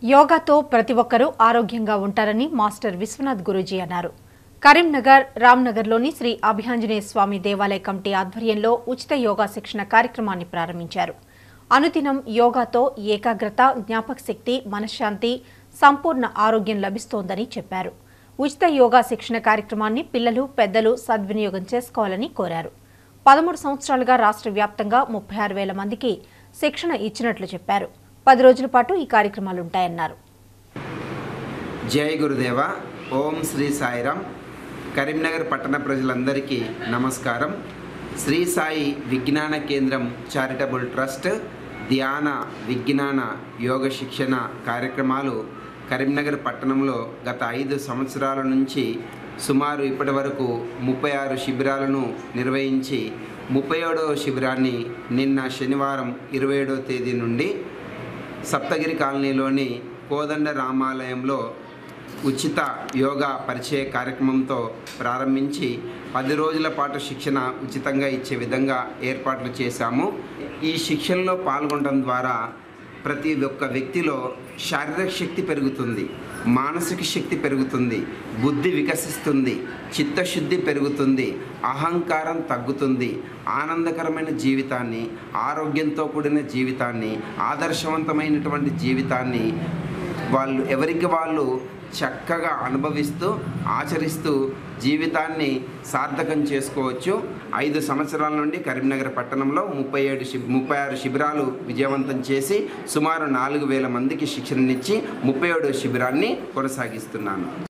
యోగాతో ప్రతి ఒక్కరూ ఆరోగ్యంగా ఉంటారని మాస్టర్ విశ్వనాథ్ గురూజీ అన్నారు కరీంనగర్ రామ్నగర్లోని శ్రీ అభియాంజనేయ స్వామి దేవాలయ కమిటీ ఆధ్వర్యంలో ఉచిత యోగా శిక్షణ కార్యక్రమాన్ని ప్రారంభించారు అనుదినం యోగాతో ఏకాగ్రత జ్ఞాపక శక్తి మనశ్శాంతి సంపూర్ణ ఆరోగ్యం లభిస్తోందని చెప్పారు ఉచిత యోగా శిక్షణ కార్యక్రమాన్ని పిల్లలు పెద్దలు సద్వినియోగం చేసుకోవాలని కోరారు పదమూడు సంవత్సరాలుగా రాష్ట్ర వ్యాప్తంగా ముప్పై ఆరు వేల మందికి శిక్షణ ఇచ్చినట్లు చెప్పారు పది రోజుల పాటు ఈ కార్యక్రమాలుంటాయన్నారు జై గురుదేవ ఓం శ్రీ సాయిరామ్ కరీంనగర్ పట్టణ ప్రజలందరికీ నమస్కారం శ్రీ సాయి విజ్ఞాన కేంద్రం చారిటబుల్ ట్రస్ట్ ధ్యాన విజ్ఞాన యోగ శిక్షణ కార్యక్రమాలు కరీంనగర్ పట్టణంలో గత ఐదు సంవత్సరాల నుంచి సుమారు ఇప్పటి వరకు ముప్పై ఆరు శిబిరాలను నిర్వహించి ముప్పై ఏడవ శిబిరాన్ని నిన్న శనివారం ఇరవై ఏడవ తేదీ నుండి సప్తగిరి కాలనీలోని కోదండ రామాలయంలో ఉచిత యోగా పరిచయ కార్యక్రమంతో ప్రారంభించి పది రోజుల పాటు శిక్షణ ఉచితంగా ఇచ్చే విధంగా ఏర్పాట్లు చేశాము ఈ శిక్షణలో పాల్గొనడం ద్వారా ప్రతి ఒక్క వ్యక్తిలో శారీరక శక్తి పెరుగుతుంది మానసిక శక్తి పెరుగుతుంది బుద్ధి వికసిస్తుంది చిత్తశుద్ధి పెరుగుతుంది అహంకారం తగ్గుతుంది ఆనందకరమైన జీవితాన్ని ఆరోగ్యంతో కూడిన జీవితాన్ని ఆదర్శవంతమైనటువంటి జీవితాన్ని వాళ్ళు ఎవరికి వాళ్ళు చక్కగా అనుభవిస్తూ ఆచరిస్తూ జీవితాన్ని సార్థకం చేసుకోవచ్చు ఐదు సంవత్సరాల నుండి కరీంనగర్ పట్టణంలో ముప్పై ఏడు శి ముప్పై ఆరు శిబిరాలు విజయవంతం చేసి సుమారు నాలుగు వేల మందికి శిక్షణనిచ్చి ముప్పై ఏడు శిబిరాన్ని కొనసాగిస్తున్నాను